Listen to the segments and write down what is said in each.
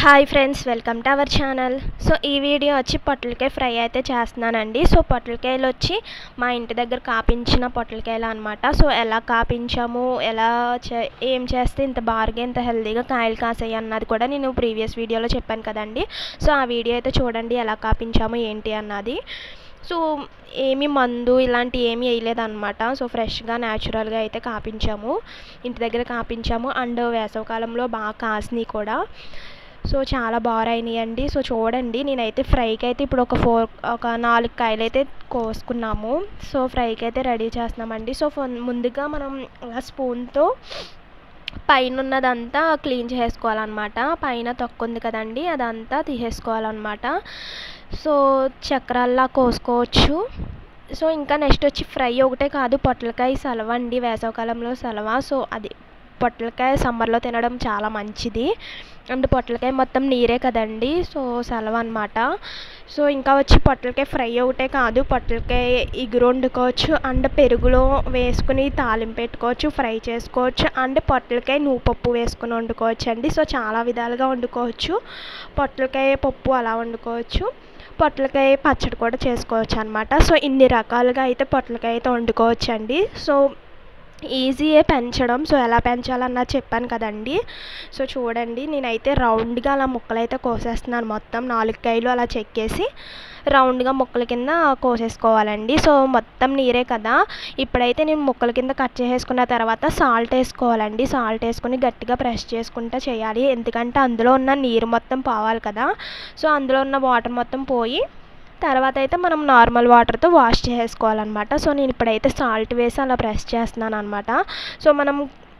hi friends welcome to our channel so ఈ video వచ్చి పొట్లకాయ ఫ్రై అయితే చేస్తున్నానండి సో పొట్లకాయలు వచ్చి మా ఇంటి దగ్గర కాపించిన పొట్లకాయలు అనమాట సో ఎలా కాపించాము ఎలా చే ఏం చేస్తే ఇంత బారుగా ఇంత హెల్తీగా కాయలు కాసాయి అన్నది కూడా నేను ప్రీవియస్ వీడియోలో చెప్పాను కదండి సో ఆ వీడియో అయితే చూడండి ఎలా కాపించాము ఏంటి అన్నది సో ఏమి మందు ఇలాంటి ఏమీ వేయలేదన్నమాట సో ఫ్రెష్గా న్యాచురల్గా అయితే కాపించాము ఇంటి దగ్గర కాపించాము అండ్ వేసవకాలంలో బాగా కాసినాయి కూడా సో చాలా బాగా అయినాయండి సో చూడండి నేనైతే ఫ్రైకి అయితే ఇప్పుడు ఒక ఫోర్ ఒక నాలుగు కాయలు అయితే కోసుకున్నాము సో ఫ్రైకి అయితే రెడీ చేస్తున్నామండి సో ముందుగా మనం స్పూన్తో పైన ఉన్నదంతా క్లీన్ చేసుకోవాలన్నమాట పైన తొక్కు ఉంది కదండి అదంతా తీసేసుకోవాలన్నమాట సో చక్రాల్లా కోసుకోవచ్చు సో ఇంకా నెక్స్ట్ వచ్చి ఫ్రై ఒకటే కాదు పొట్లకాయ సలవ అండి వేసవకాలంలో సలవ సో అది పొట్లకాయ సమ్మర్లో తినడం చాలా మంచిది అండ్ పొట్లకాయ మొత్తం నీరే కదండి సో సలవ అనమాట సో ఇంకా వచ్చి పొట్లకాయ ఫ్రై ఒకటే కాదు పొట్లకాయ ఇగురు వండుకోవచ్చు అండ్ పెరుగులో వేసుకుని తాలింపు పెట్టుకోవచ్చు ఫ్రై చేసుకోవచ్చు అండ్ పొట్లకాయ నువ్వు పప్పు వేసుకుని వండుకోవచ్చు అండి సో చాలా విధాలుగా వండుకోవచ్చు పొట్లకాయ పప్పు అలా వండుకోవచ్చు పొట్లకాయ పచ్చడి కూడా చేసుకోవచ్చు అనమాట సో ఇన్ని రకాలుగా అయితే పొట్లకాయ అయితే వండుకోవచ్చు అండి సో ఈజీయే పెంచడం సో ఎలా పెంచాలన్నది చెప్పాను కదండి సో చూడండి నేనైతే రౌండ్గా అలా ముక్కలు అయితే కోసేస్తున్నాను మొత్తం నాలుగు కాయలు అలా చెక్కేసి రౌండ్గా ముక్కల కింద కోసేసుకోవాలండి సో మొత్తం నీరే కదా ఇప్పుడైతే నేను ముక్కల కింద కట్ చేసేసుకున్న తర్వాత సాల్ట్ వేసుకోవాలండి సాల్ట్ వేసుకుని గట్టిగా ప్రెస్ చేసుకుంటూ చేయాలి ఎందుకంటే అందులో ఉన్న నీరు మొత్తం పోవాలి కదా సో అందులో ఉన్న వాటర్ మొత్తం పోయి తర్వాత అయితే మనం నార్మల్ వాటర్తో వాష్ చేసుకోవాలన్నమాట సో నేను ఇప్పుడైతే సాల్ట్ వేసి అలా ప్రెస్ చేస్తున్నాను అనమాట సో మనం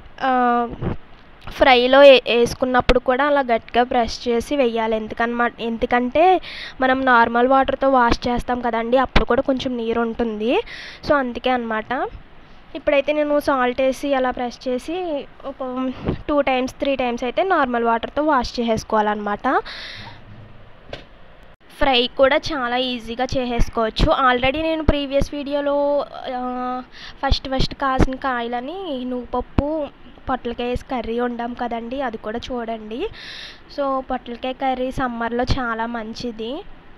ఫ్రైలో వేసుకున్నప్పుడు కూడా అలా గట్టిగా ప్రెస్ చేసి వెయ్యాలి ఎందుకన్నమాట ఎందుకంటే మనం నార్మల్ వాటర్తో వాష్ చేస్తాం కదండి అప్పుడు కూడా కొంచెం నీరు ఉంటుంది సో అందుకే అనమాట ఇప్పుడైతే నేను సాల్ట్ వేసి అలా ప్రెస్ చేసి ఒక టూ టైమ్స్ త్రీ టైమ్స్ అయితే నార్మల్ వాటర్తో వాష్ చేసేసుకోవాలన్నమాట ఫ్రై కూడా చాలా ఈజీగా చేసేసుకోవచ్చు ఆల్రెడీ నేను ప్రీవియస్ వీడియోలో ఫస్ట్ ఫస్ట్ కాసిన కాయలని నువ్వుపప్పు పొట్లకాయ వేసి కర్రీ వండాం కదండి అది కూడా చూడండి సో పొట్లకాయ కర్రీ సమ్మర్లో చాలా మంచిది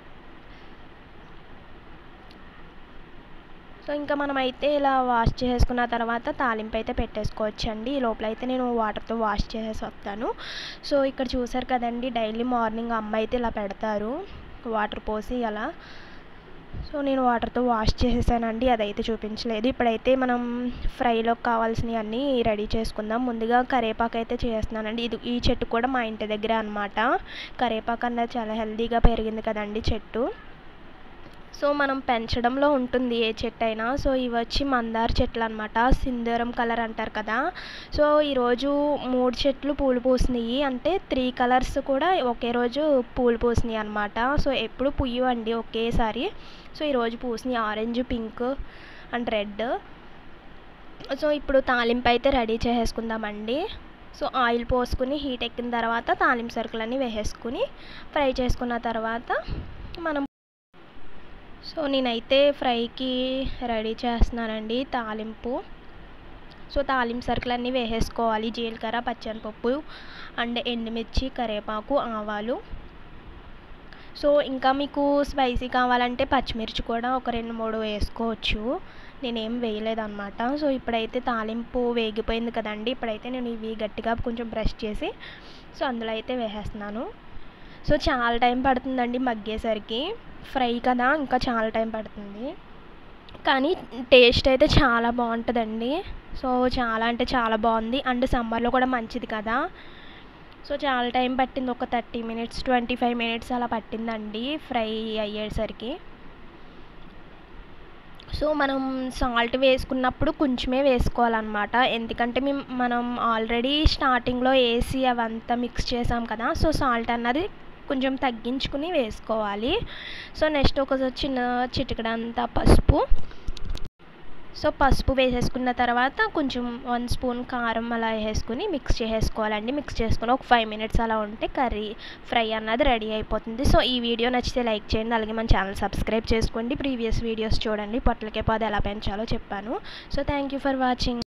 సో ఇంకా మనం అయితే ఇలా వాష్ చేసుకున్న తర్వాత తాలింపు అయితే పెట్టేసుకోవచ్చు అండి ఈ లోపల అయితే నేను వాటర్తో వాష్ చేసేసి వస్తాను సో ఇక్కడ చూసారు కదండి డైలీ మార్నింగ్ అమ్మ అయితే ఇలా పెడతారు వాటర్ పోసి అలా సో నేను వాటర్తో వాష్ చేసేసానండి అదైతే చూపించలేదు ఇప్పుడైతే మనం ఫ్రైలోకి కావాల్సినవి అన్నీ రెడీ చేసుకుందాం ముందుగా కరేపాకు అయితే చేస్తున్నానండి ఇది ఈ చెట్టు కూడా మా ఇంటి దగ్గర అనమాట కరేపాకు అన్నది చాలా హెల్తీగా పెరిగింది కదండి చెట్టు సో మనం పెంచడంలో ఉంటుంది ఏ చెట్టు అయినా సో ఇవి వచ్చి మందార చెట్లు అనమాట సింధూరం కలర్ అంటారు కదా సో ఈరోజు మూడు చెట్లు పూలు పూసినాయి అంటే త్రీ కలర్స్ కూడా ఒకే రోజు పూలు పూసినాయి అనమాట సో ఎప్పుడు పుయ్యవండి ఒకేసారి సో ఈరోజు పూసినాయి orange pink and red so ఇప్పుడు తాలింపు అయితే రెడీ చేసేసుకుందామండి సో ఆయిల్ పోసుకుని హీట్ ఎక్కిన తర్వాత తాలింపు సరుకులన్నీ వేసేసుకుని ఫ్రై చేసుకున్న తర్వాత మనం సో నేనైతే ఫ్రైకి రెడీ చేస్తున్నానండి తాలింపు సో తాలింపు సరుకులన్నీ వేసేసుకోవాలి జీలకర్ర పచ్చనిపప్పు అండ్ ఎండుమిర్చి కరివేపాకు ఆవాలు సో ఇంకా మీకు స్పైసీ కావాలంటే పచ్చిమిర్చి కూడా ఒక రెండు మూడు వేసుకోవచ్చు నేనేం వేయలేదన్నమాట సో ఇప్పుడైతే తాలింపు వేగిపోయింది కదండి ఇప్పుడైతే నేను ఇవి గట్టిగా కొంచెం బ్రష్ చేసి సో అందులో అయితే వేసేస్తున్నాను సో చాలా టైం పడుతుందండి మగ్గేసరికి ఫ్రై కదా ఇంకా చాలా టైం పడుతుంది కానీ టేస్ట్ అయితే చాలా బాగుంటుందండి సో చాలా అంటే చాలా బాగుంది అండ్ సమ్మర్లో కూడా మంచిది కదా సో చాలా టైం పట్టింది ఒక thirty minutes twenty five minutes అలా పట్టిందండి ఫ్రై అయ్యేసరికి సో మనం సాల్ట్ వేసుకున్నప్పుడు కొంచెమే వేసుకోవాలన్నమాట ఎందుకంటే మేము మనం ఆల్రెడీ స్టార్టింగ్లో వేసి అవంతా మిక్స్ చేసాం కదా సో సాల్ట్ అన్నది కొంచెం తగ్గించుకుని వేసుకోవాలి సో నెక్స్ట్ ఒక చిన్న చిటికడంతా పసుపు సో పసుపు వేసేసుకున్న తర్వాత కొంచెం వన్ స్పూన్ కారం అలా వేసుకుని మిక్స్ చేసేసుకోవాలండి మిక్స్ చేసుకుని ఒక ఫైవ్ మినిట్స్ అలా ఉంటే కర్రీ ఫ్రై అన్నది రెడీ అయిపోతుంది సో ఈ వీడియో నచ్చితే లైక్ చేయండి అలాగే మన ఛానల్ సబ్స్క్రైబ్ చేసుకోండి ప్రీవియస్ వీడియోస్ చూడండి పొట్లకే పాదు ఎలా పెంచాలో చెప్పాను so thank you for watching